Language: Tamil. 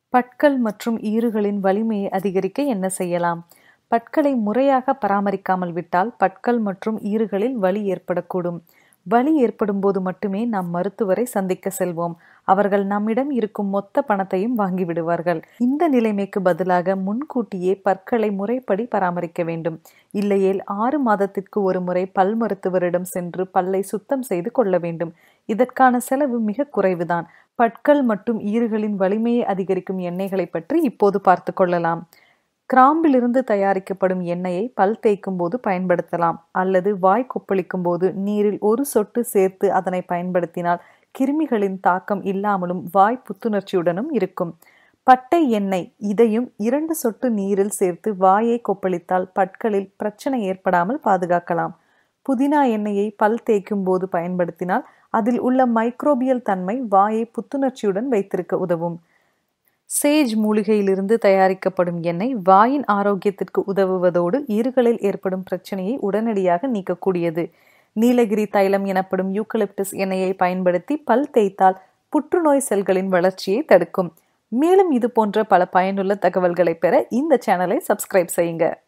பற்கள் மற்றும் ஈறுகளின் வலிமையை அதிகரிக்க என்ன செய்யலாம் பற்களை முறையாக பராமரிக்காமல் விட்டால் பற்கள் மற்றும் ஈறுகளில் வலி ஏற்படக்கூடும் வலி ஏற்படும் போது மட்டுமே நாம் மருத்துவரை சந்திக்க செல்வோம் அவர்கள் நம்மிடம் இருக்கும் மொத்த பணத்தையும் வாங்கி விடுவார்கள் இந்த நிலைமைக்கு பதிலாக முன்கூட்டியே பற்களை முறைப்படி பராமரிக்க வேண்டும் இல்லையேல் ஆறு மாதத்திற்கு ஒரு முறை பல் மருத்துவரிடம் சென்று பல்லை சுத்தம் செய்து கொள்ள வேண்டும் இதற்கான செலவு மிக குறைவுதான் பற்கள் மற்றும் ஈறுகளின் வலிமையை அதிகரிக்கும் எண்ணெய்களை பற்றி இப்போது பார்த்து கொள்ளலாம் கிராம்பிலிருந்து தயாரிக்கப்படும் எண்ணெயை பல் தேய்க்கும் போது பயன்படுத்தலாம் அல்லது வாய் கொப்பளிக்கும் போது நீரில் ஒரு சொட்டு சேர்த்து அதனை பயன்படுத்தினால் கிருமிகளின் தாக்கம் இல்லாமலும் வாய் புத்துணர்ச்சியுடனும் இருக்கும் பட்டை எண்ணெய் இதையும் இரண்டு சொட்டு நீரில் சேர்த்து வாயை கொப்பளித்தால் பற்களில் பிரச்சனை ஏற்படாமல் பாதுகாக்கலாம் புதினா எண்ணெயை பல் தேய்க்கும் போது பயன்படுத்தினால் அதில் உள்ள மைக்ரோபியல் தன்மை வாயை புத்துணர்ச்சியுடன் வைத்திருக்க உதவும் சேஜ் மூலிகையிலிருந்து தயாரிக்கப்படும் எண்ணெய் வாயின் ஆரோக்கியத்திற்கு உதவுவதோடு ஈறுகளில் ஏற்படும் பிரச்சனையை உடனடியாக நீக்கக்கூடியது நீலகிரி தைலம் எனப்படும் யூக்கலிப்டஸ் எண்ணெயை பயன்படுத்தி பல் தேய்த்தால் புற்றுநோய் செல்களின் வளர்ச்சியை தடுக்கும் மேலும் இது போன்ற பல பயனுள்ள தகவல்களை பெற இந்த சேனலை சப்ஸ்கிரைப் செய்யுங்க